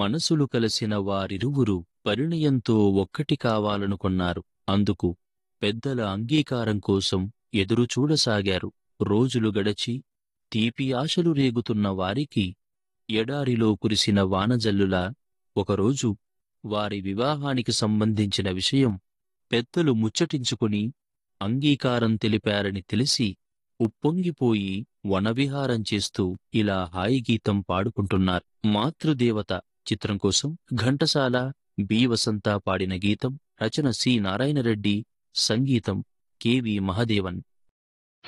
మనసులు కలిసిన వారిరువురు పరిణయంతో ఒక్కటి కావాలనుకున్నారు అందుకు పెద్దల అంగీకారం కోసం ఎదురుచూడసాగారు రోజులు గడచి తీపి ఆశలు రేగుతున్న వారికి ఎడారిలో కురిసిన వానజల్లులా ఒకరోజు వారి వివాహానికి సంబంధించిన విషయం పెద్దలు ముచ్చటించుకుని అంగీకారం తెలిపారని తెలిసి ఉప్పొంగిపోయి వనవిహారం చేస్తూ ఇలా హాయి గీతం పాడుకుంటున్నారు మాతృదేవత చిత్రం కోసం ఘంటసాల బి వసంత పాడిన గీతం రచన సి నారాయణరెడ్డి సంగీతం కెవి మహదేవన్